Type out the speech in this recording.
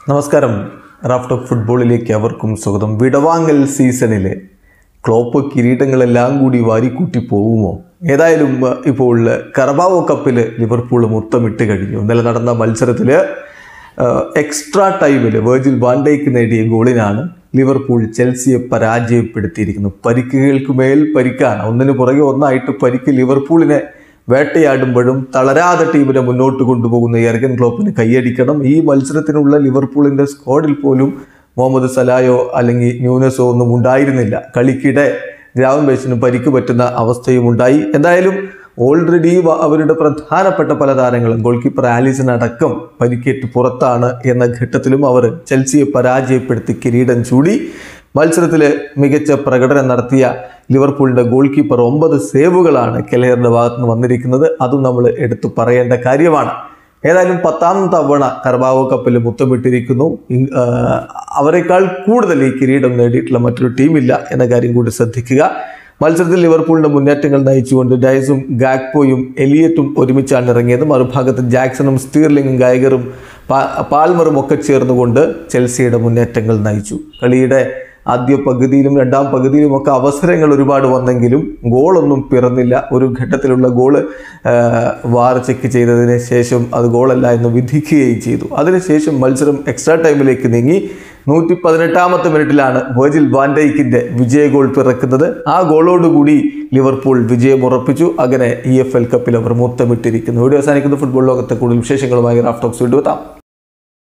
നമസ്കാരം raft of ഫുട്ബോളിലേക്ക് അവർക്കും സ്വാഗതം വിടവാങ്ങൽ സീസണിലെ ക്ലോപ്പ് കിരീടങ്ങളെല്ലാം കൂടി വാരിക്കൂട്ടി പോകുമോ ഏതായാലും അഹ്, ഇപ്പോൾ കറബാവോ കപ്പിൽ ലിവർപൂൾ മുത്തമിട്ട് കഴിഞ്ഞു ഇന്നലെ നടന്ന മത്സരത്തിൽ എക്സ്ട്രാ ടൈമിൽ വേർജിൽ വാൻഡേക്ക് നേടിയ ഗോളിനാണ് ലിവർപൂൾ ചെൽസിയെ പരാജയപ്പെടുത്തിയിരിക്കുന്നത് പരിക്കുകൾക്ക് മേൽ പരിക്കാണ് ഒന്നിന് പുറകെ ഒന്നായിട്ട് പരിക്ക് ലിവർപൂളിനെ വേട്ടയാടുമ്പോഴും തളരാതെ ടീമിനെ മുന്നോട്ട് കൊണ്ടുപോകുന്ന എർഗൻ ക്ലോപ്പിന് കൈയടിക്കണം ഈ മത്സരത്തിനുള്ള ലിവർപൂളിന്റെ സ്ക്വാഡിൽ പോലും മുഹമ്മദ് സലായോ അല്ലെങ്കിൽ ന്യൂനസോ ഒന്നും ഉണ്ടായിരുന്നില്ല കളിക്കിടെ ഗ്രാവൻ ബേസിന് പരിക്ക് പറ്റുന്ന അവസ്ഥയും ഉണ്ടായി എന്തായാലും ഓൾറെഡി അവരുടെ പ്രധാനപ്പെട്ട പല താരങ്ങളും ഗോൾ കീപ്പർ ആലിസൺ അടക്കം പരിക്കേറ്റ് പുറത്താണ് എന്ന ഘട്ടത്തിലും അവർ ചെൽസിയെ പരാജയപ്പെടുത്തി കിരീടം ചൂടി മത്സരത്തിൽ മികച്ച പ്രകടനം നടത്തിയ ലിവർപൂളിന്റെ ഗോൾ കീപ്പർ ഒമ്പത് സേവുകളാണ് കെലയറിന്റെ ഭാഗത്ത് നിന്ന് വന്നിരിക്കുന്നത് അതും നമ്മൾ എടുത്തു പറയേണ്ട കാര്യമാണ് ഏതായാലും പത്താം തവണ കർബാവോ കപ്പിൽ മുത്തമിട്ടിരിക്കുന്നു ഇങ്- ആ, അവരെക്കാൾ കൂടുതൽ ഈ കിരീടം നേടിയിട്ടുള്ള മറ്റൊരു ടീമില്ല എന്ന കാര്യം കൂടി ശ്രദ്ധിക്കുക മത്സരത്തിൽ ലിവർപൂളിന്റെ മുന്നേറ്റങ്ങൾ നയിച്ചുകൊണ്ട് ഡയസും ഗാക്പോയും എലിയറ്റും ഒരുമിച്ചാണ് ഇറങ്ങിയത് മറുഭാഗത്ത് ജാക്സണും സ്റ്റീർലിംഗും ഗായകറും പാ- പാൽമറും ഒക്കെ ചേർന്നുകൊണ്ട് ചെൽസിയുടെ മുന്നേറ്റങ്ങൾ നയിച്ചു കളിയുടെ ആദ്യ പകുതിയിലും രണ്ടാം പകുതിയിലും ഒക്കെ അവസരങ്ങൾ ഒരുപാട് വന്നെങ്കിലും ഗോളൊന്നും പിറന്നില്ല ഒരു ഘട്ടത്തിലുള്ള ഗോള് ആ, വാർ ചെക്ക് ചെയ്തതിന് ശേഷം അത് ഗോളല്ല എന്ന് വിധിക്കുകയും ചെയ്തു അതിനുശേഷം മത്സരം എക്സ്ട്രാ ടൈമിലേക്ക് നീങ്ങി നൂറ്റി പതിനെട്ടാമത്തെ മിനിറ്റിലാണ് വേർജിൽ വാൻഡൈക്കിന്റെ വിജയ ഗോൾ പിറക്കുന്നത് ആ ഗോളോടുകൂടി ലിവർപൂൾ വിജയം ഉറപ്പിച്ചു അങ്ങനെ ഇ എഫ് എൽ കപ്പിൽ അവർ മുത്തമിട്ടിരിക്കുന്നു വീഡിയോ അവസാനിക്കുന്ന ഫുട്ബോൾ ലോകത്തെ കൂടുതൽ വിശേഷങ്ങളുമായി റാഫ്റ്റോക്സ് വീണ്ടും എത്താം